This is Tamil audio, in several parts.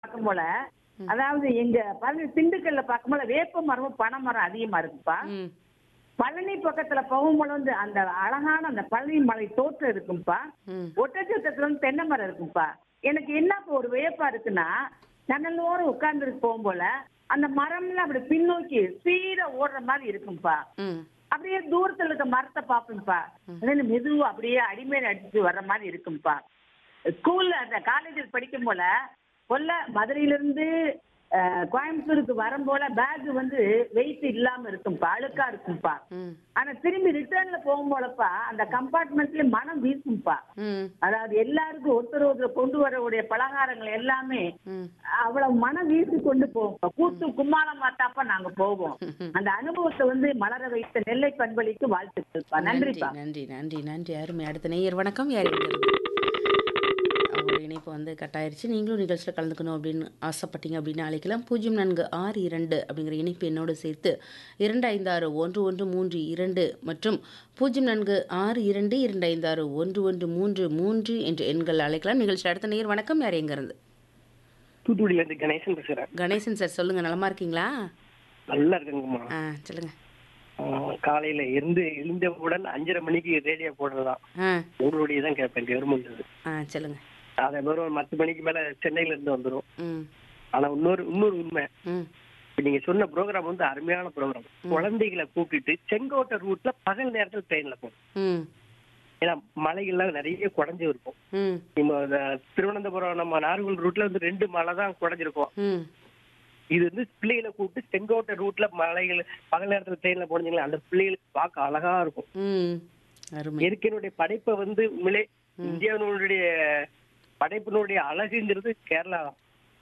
பார்க்கும் போல அதாவது எங்க பழனி திண்டுக்கல்ல பார்க்கும் போல வேப்ப மரமும் பனை மரம் அதிகமா இருக்குப்பா ம் பழனி பக்கத்துல போகும்போது வந்து அந்த அழகான அந்த பழனி மலை தோற்றம் இருக்கும்பா ம் ஒட்டச்சத்தத்துல வந்து தென்னை மரம் இருக்கும்பா எனக்கு என்ன இப்போ ஒரு வியப்பா இருக்குன்னா ஜன்னலோரம் உட்கார்ந்துட்டு போகும் போல அந்த மரம்லாம் அப்படி பின்னோக்கி ஸ்பீடா ஓடுற மாதிரி இருக்கும்பா ம் அப்படியே தூரத்துல இருக்க மரத்தை பார்ப்பேன்ப்பா அதுல மெதுவா அப்படியே அடிமையில அடிச்சு வர்ற மாதிரி இருக்கும்பா ஸ்கூல்ல அந்த காலேஜில் படிக்கும் போல கொல்ல மதுரையில இருந்து அஹ், கோயம்புத்தூருக்கு வரும் போல பேக் வந்து வெயிட் இல்லாம இருக்கும்பா அழுக்கா இருக்கும்பா ம் ஆனா திரும்பி ரிட்டர்ன்ல போகும் போலப்பா அந்த கம்பார்ட்மெண்ட்ல மனம் வீசும்பா ம் அதாவது எல்லாருக்கும் ஒருத்தர் ஒருத்தர் கொண்டு வரக்கூடிய பலகாரங்கள் எல்லாமே ம் அவ்வளவு மனம் வீசி கொண்டு போவோம் கூட்டு கும்மாளம் மாத்தாப்ப நாங்க போவோம் அந்த அனுபவத்தை வந்து மலர வைத்த நெல்லை பண்பளிக்கு வாழ்த்துக்கள்ப்பா நன்றி நன்றிப்பா நன்றி நன்றி நன்றி அருமை அடுத்த நேயர் வணக்கம் யார் இருந்து அவங்க இணைப்பு வந்து கட்டாயிருச்சு நீங்களும் நிகழ்ச்சியில் கலந்துக்கணும் அப்படின்னு ஆசைப்பட்டீங்க அப்படின்னு அழைக்கலாம் பூஜ்ஜியம் நான்கு ஆறு இரண்டு அப்படிங்கிற இணைப்பு என்னோடு சேர்த்து இரண்டு ஐந்து ஆறு ஒன்று ஒன்று மூன்று இரண்டு மற்றும் பூஜ்ஜியம் நான்கு ஆறு இரண்டு இரண்டு ஐந்து ஆறு ஒன்று ஒன்று மூன்று மூன்று என்ற எண்கள் அழைக்கலாம் நிகழ்ச்சியில் அடுத்த நேயர் வணக்கம் யார் எங்கேருந்து தூத்துக்குடியில இருந்து கணேசன் பேசுறேன் கணேசன் சார் சொல்லுங்கள் நலமா இருக்கீங்களா நல்லா இருக்குங்கம்மா ஆ சொல்லுங்கள் ஆஹ் காலையில இருந்து எழுந்தவுடன் அஞ்சரை மணிக்கு ரேடியோ போடுறதுதான் ஆ உங்களுடைய தான் கேட்பேன் கவர்மெண்ட் ஆ சொல்லுங்கள் அதே மாதிரி ஒரு பத்து மணிக்கு மேல சென்னையில இருந்து வந்துரும் ம் ஆனா இன்னொரு இன்னொரு உண்மை ம் இப்ப நீங்க சொன்ன ப்ரோக்ராம் வந்து அருமையான ப்ரோக்ராம் குழந்தைகளை கூப்பிட்டு செங்கோட்டை ரூட்ல பகல் நேரத்துல ட்ரெயின்ல போகணும் ம் ஏன்னா மலைகள்லாம் நிறைய குறைஞ்சு இருக்கும் ம் நம்ம இந்த திருவனந்தபுரம் நம்ம நார்கோல் ரூட்ல வந்து ரெண்டு மலை தான் குறைஞ்சிருக்கும் ம் இது வந்து பிள்ளைகளை கூப்பிட்டு செங்கோட்டை ரூட்ல மலைகள் பகல் நேரத்துல ட்ரெயின்ல போனீங்களா அந்த பிள்ளைகளுக்கு பார்க்க அழகா இருக்கும் ம் அருமை இயற்கையினுடைய படைப்பை வந்து உண்மையிலே இந்தியாவினுடைய படைப்பினுடைய அழகுங்கிறது கேரளா தான்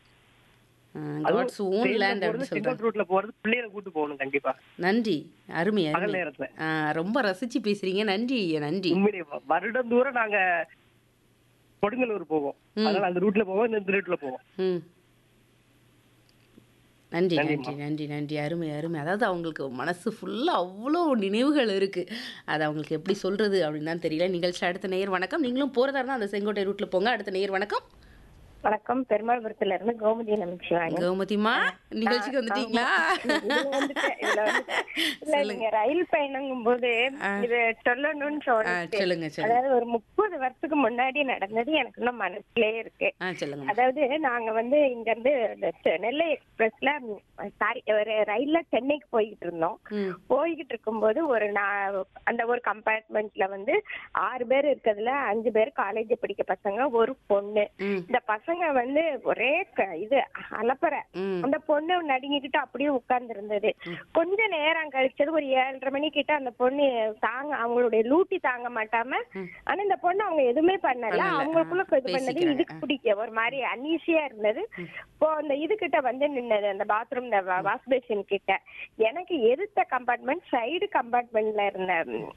காட்ஸ் ஓன் லேண்ட் அப்படின்னு சொல்றாங்க செங்கோட்டை ரூட்ல போறது பிள்ளைகளை கூட்டு போகணும் கண்டிப்பா நன்றி அருமை பகல் அருமை நேரத்துல ஆ, ரொம்ப ரசிச்சு பேசுறீங்க நன்றி நன்றி உண்மையிலே வ- வருடம் தூரம் நாங்க கொடுங்கலூர் போவோம் அதனால அந்த ரூட்ல போவோம் இந்த ரூட்ல போவோம் ம் நன்றி நன்றிம்மா. நன்றி நன்றி நன்றி அருமை அருமை அதாவது அவங்களுக்கு மனசு ஃபுல்லாக அவ்வளோ நினைவுகள் இருக்குது அது அவங்களுக்கு எப்படி சொல்கிறது அப்படின்னு தான் தெரியல நிகழ்ச்சி அடுத்த நேயர் வணக்கம் நீங்களும் போகிறதா இருந்தால் அந்த செங்கோட்டை ரூட்டில் போங்க அடுத்த நேயர் வணக்கம் வணக்கம் பெருமாள்புரத்துல இருந்து கோமதி நமச்சிவாங்க கௌமதிமா நிகழ்ச்சிக்கு வந்துட்டீங்களா இதுல வந்துட்டேன், இதுல வந்துட்டேன். இல்ல, நீங்க ரயில் பயணங்கும் போது இது சொல்லணும்னு ஆ சொல்லிட்டு சொல்லுங்க சொல்லுங்க அதாவது ஒரு முப்பது வருஷத்துக்கு முன்னாடி நடந்தது எனக்கு இன்னும் மனசுலயே இருக்கு ஆ சொல்லுங்க அதாவது நாங்க வந்து இங்க இருந்து இந்த செ- நெல்லை எக்ஸ்பிரஸ்ல சாரி ஒரு ரயில்ல சென்னைக்கு போய்கிட்டு இருந்தோம் ம் போய்கிட்டு இருக்கும்போது ஒரு நா- அந்த ஒரு கம்பார்ட்மெண்ட்ல வந்து ஆறு பேர் இருக்கிறதுல அஞ்சு பேர் காலேஜ் படிக்க பசங்க ஒரு பொண்ணு ம் இந்த பசங்க வந்து ஒரே க- இது அலப்பற ம் அந்த பொண்ணு நடுங்கிக்கிட்டு அப்படியே உட்கார்ந்து இருந்தது கொஞ்ச நேரம் கழிச்சது ஒரு ஏழரை மணி கிட்ட அந்த பொண்ணு தாங்க அவங்களுடைய லூட்டி தாங்க மாட்டாம ஆனா இந்த பொண்ணு அவங்க எதுவுமே பண்ணல பண்ணல. அவங்களுக்குள்ள ஆ, இது பண்ணது பேசிக்கிறாங்க. இதுக்கு பிடிக்க ஒரு மாதிரி அன்ஈஸியா இருந்தது இப்போ அந்த இது கிட்ட வந்து நின்னது அந்த பாத்ரூம் இந்த வாஷ் பேசின் கிட்ட எனக்கு எதிர்த்த கம்பார்ட்மெண்ட் சைடு கம்பார்ட்மெண்ட்ல இருந்த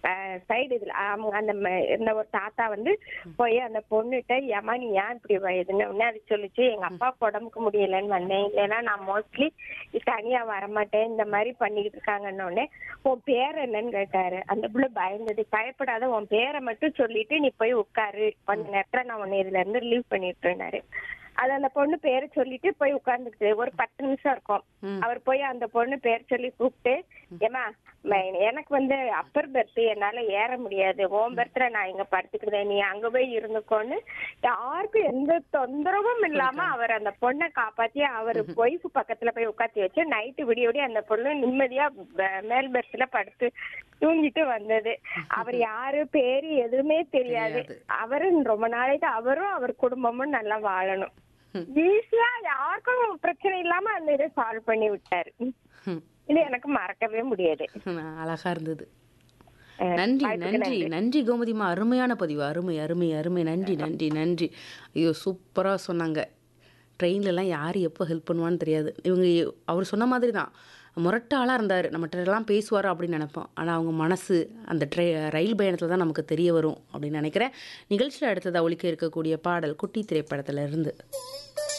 சைடு இதுல அவங்க அந்த ம- இருந்த ஒரு தாத்தா வந்து போய் அந்த பொண்ணுகிட்ட ஏமா நீ ஏன் இப்படி இதுன்னு உடனே அது சொல்லிச்சு எங்க அப்பாவுக்கு உடம்புக்கு முடியலன்னு வந்தேன் இல்லைன்னா நான் மோஸ்ட்லி தனியா வரமாட்டேன் இந்த மாதிரி பண்ணிக்கிட்டு இருக்காங்கன்னு உடனே உன் பேர் என்னன்னு கேட்டாரு அந்த புள்ள பயந்தது பயப்படாத உன் பேரை மட்டும் சொல்லிட்டு நீ போய் உட்காரு கொஞ்ச நேரத்துல நான் உன்னை இதுல இருந்து ரிலீவ் பண்ணிட்டுனாரு அது அந்த பொண்ணு பேரை சொல்லிட்டு போய் உட்கார்ந்துக்கிட்டு ஒரு பத்து நிமிஷம் இருக்கும் அவர் போய் அந்த பொண்ணு பேர் சொல்லி கூப்பிட்டு ஏமா எனக்கு வந்து அப்பர் பெர்த் என்னால ஏற முடியாது ஓம் பெர்த்ல நான் இங்க படுத்துக்கிறேன் நீ அங்க போய் இருந்துக்கோன்னு யாருக்கும் எந்த தொந்தரவும் இல்லாம அவர் அந்த பொண்ணை காப்பாத்தி அவர் ஒய்ஃப் பக்கத்துல போய் உட்காத்தி வச்சு நைட்டு விடிய விடிய அந்த பொண்ணு நிம்மதியா ப- மேல் பெர்த்ல படுத்து தூங்கிட்டு வந்தது அவர் யாரு பேரு எதுவுமே தெரியாது தெரியாது. அவரு ரொம்ப நாளைக்கு அவரும் அவர் குடும்பமும் நல்லா வாழணும் ஈஸியா யாருக்கும் பிரச்சனை இல்லாம அந்த இதை சால்வ் பண்ணி விட்டாரு இது எனக்கு மறக்கவே முடியாது அழகா இருந்தது அஹ் நன்றி வாய்ப்புக்கு நன்றி நன்றி கோமதிமா அருமையான பதிவு அருமை அருமை அருமை நன்றி நன்றி நன்றி ஐயோ சூப்பராக சொன்னாங்க ட்ரெயின்லலாம் யார் எப்போ ஹெல்ப் பண்ணுவான்னு தெரியாது இவங்க அவர் சொன்ன மாதிரி தான் முரட்டாளாக இருந்தார் நம்மகிட்ட எல்லாம் பேசுவார் அப்படின்னு நினைப்போம் ஆனால் அவங்க மனசு அந்த ட்ரெ ரயில் பயணத்தில் தான் நமக்கு தெரிய வரும் அப்படின்னு நினைக்கிறேன் நிகழ்ச்சியில் அடுத்ததாக ஒழிக்க இருக்கக்கூடிய பாடல் குட்டி திரைப்படத்துல இருந்து